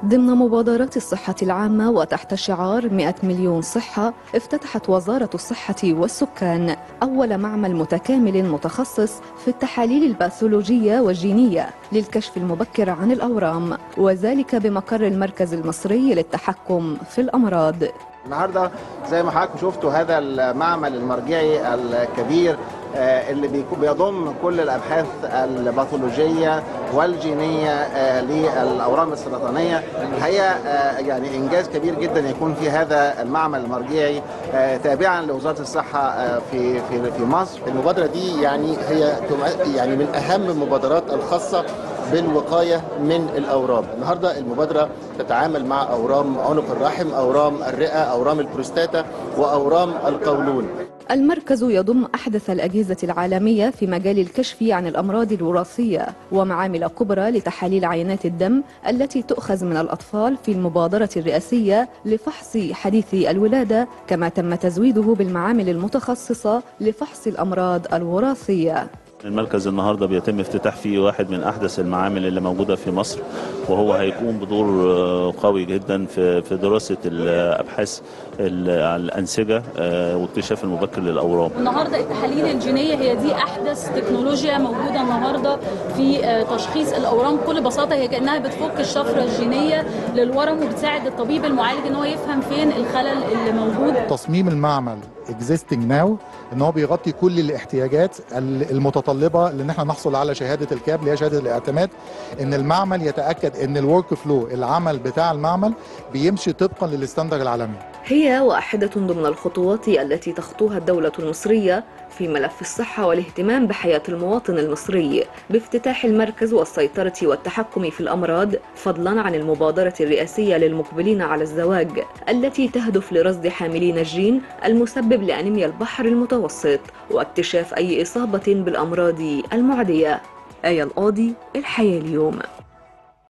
ضمن مبادرات الصحة العامة وتحت شعار 100 مليون صحة افتتحت وزارة الصحة والسكان أول معمل متكامل متخصص في التحاليل الباثولوجية والجينية للكشف المبكر عن الأورام وذلك بمقر المركز المصري للتحكم في الأمراض النهارده زي ما حضراتكم شفتوا هذا المعمل المرجعي الكبير آه، اللي بيكون- بيضم كل الابحاث الباثولوجيه والجينيه آه، للاورام السرطانيه الحقيقه آه، يعني انجاز كبير جدا يكون في هذا المعمل المرجعي آه، تابعا لوزاره الصحه آه، في في في مصر المبادرة دي يعني هي تم- يعني من أهم المبادرات الخاصة بالوقاية من الأورام النهاردة المبادرة تتعامل مع أورام عنق الرحم أورام الرئة أورام البروستاتا وأورام القولون المركز يضم أحدث الأجهزة العالمية في مجال الكشف عن الأمراض الوراثية ومعامل كبرى لتحاليل عينات الدم التي تؤخذ من الأطفال في المبادرة الرئاسية لفحص حديثي الولادة كما تم تزويده بالمعامل المتخصصة لفحص الأمراض الوراثية المركز النهارده بيتم افتتاح فيه واحد من احدث المعامل اللي موجوده في مصر وهو هيكون بدور آه، قوي جدا في في دراسه الابحاث ال- الانسجه آه، واكتشاف المبكر للاورام. النهارده التحاليل الجينيه هي دي احدث تكنولوجيا موجوده النهارده في آه، تشخيص الاورام بكل بساطه هي كانها بتفك الشفره الجينيه للورم وبتساعد الطبيب المعالج ان هو يفهم فين الخلل اللي موجود تصميم المعمل existing now ان هو بيغطي كل الاحتياجات ال- المتطلبه لان احنا نحصل على شهاده الكاب اللي هي شهاده الاعتماد ان المعمل يتاكد ان الورك فلو العمل بتاع المعمل بيمشي طبقا للستاندر العالمي هي واحدة ضمن الخطوات التي تخطوها الدولة المصرية في ملف الصحة والاهتمام بحياة المواطن المصري بافتتاح المركز والسيطرة والتحكم في الأمراض فضلا عن المبادرة الرئاسية للمقبلين على الزواج التي تهدف لرصد حاملين الجين المسبب لأنيميا البحر المتوسط واكتشاف أي إصابة بالأمراض المعدية آية القاضي الحياة اليوم